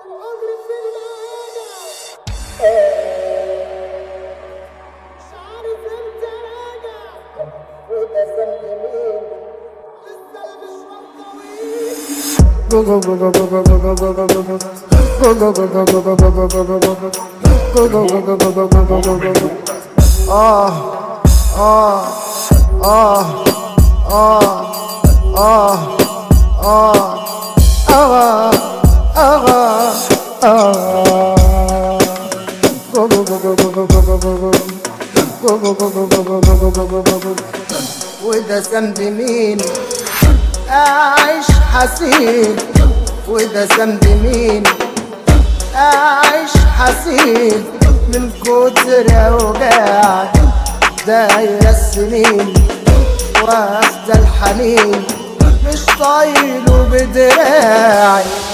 آه آه آه آه آه آه أغا أغا آه وده ذنب مين أعيش حزين وده ذنب مين أعيش حزين من كتر أوجاع دايرة السنين واخدة الحنين مش طايله بدراعي